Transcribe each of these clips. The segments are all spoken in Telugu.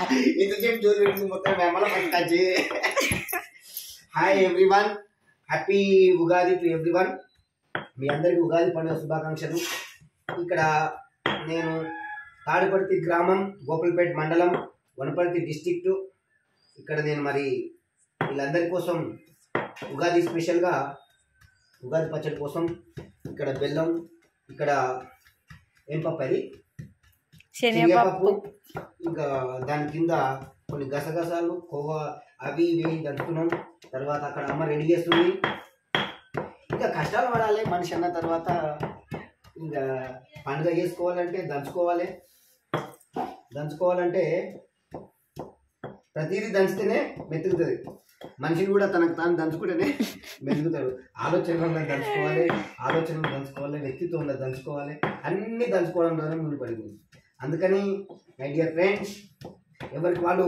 ఇంతసేపు జోలు పెట్టింది మొత్తం మేమల పట్టుకొచ్చి hi everyone happy Ugadi to everyone మీ అందరికీ ఉగాది పండుగ శుభాకాంక్షలు ఇక్కడ నేను తాడిపర్తి గ్రామం గోకుల్పేట్ మండలం వనపర్తి డిస్టిక్ట్ ఇక్కడ నేను మరి వీళ్ళందరి కోసం ఉగాది స్పెషల్గా ఉగాది పచ్చడి కోసం ఇక్కడ బెల్లం ఇక్కడ ఏం పప్పు అది శనగపప్పు ఇంకా దాని కింద కొన్ని గసగసాలు కోవా అవి ఇవి దంచుతున్నాం తర్వాత అక్కడ అమ్మ రెడీ చేస్తుంది ఇంకా కష్టాలు పడాలి మనిషి అన్న తర్వాత ఇంకా పండుగ చేసుకోవాలంటే దంచుకోవాలి దంచుకోవాలంటే ప్రతిదీ దంచితేనే మెతుకుతుంది మనిషిని కూడా తనకు తాను దంచుకుంటేనే మెతుకుతాడు ఆలోచనలు దంచుకోవాలి ఆలోచనలు దంచుకోవాలి వ్యక్తిత్వం దంచుకోవాలి అన్నీ దంచుకోవడం ద్వారా ముడిపడింది అందుకని మై డియర్ ఫ్రెండ్స్ ఎవరికి వాళ్ళు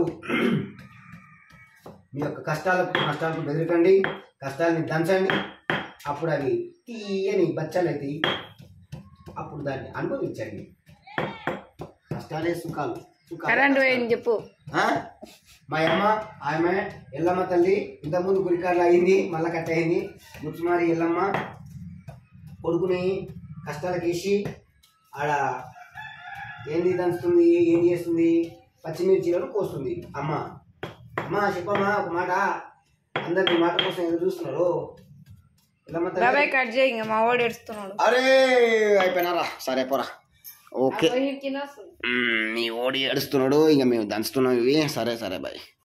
మీ యొక్క కష్టాలకు నష్టాలకు బెదరకండి కష్టాలని దంచండి అప్పుడు అవి తీయని బచ్చాలు అవుతాయి అప్పుడు దాన్ని అనుభవించండి కష్టాలే సుఖాలు సుఖాలే కరెంట్ కష్టాలు. పోయింది చెప్పు ఆ? మా అమ్మ ఆమె ఎల్లమ్మ తల్లి ఇంతకుముందు గురికార్లు అయింది మళ్ళా కట్ అయింది ముచ్చుమారి ఎల్లమ్మ కొడుకుని కష్టాలకు వేసి ఆడ ఏంది దంచుతుంది ఏం చేస్తుంది పచ్చిమిర్చిలను కోస్తుంది అమ్మ అమ్మ చెప్పమ్మా ఒక మాట అందరికి మాట కోసం ఎదురు చూస్తున్నారు ఎల్లమ్మ తల్లి బాబాయ్ కట్ చేయి ఇంకా మా వాడు ఏడుస్తున్నాడు అరే అయిపోయినారా సరే పోరా ఓకే పోయి కింద వస్తుంది. మ్మ్, మీ ఓడి ఏడుస్తున్నాడు ఇక మేము దంచుతున్నాం ఇవి సరే సరే బాయ్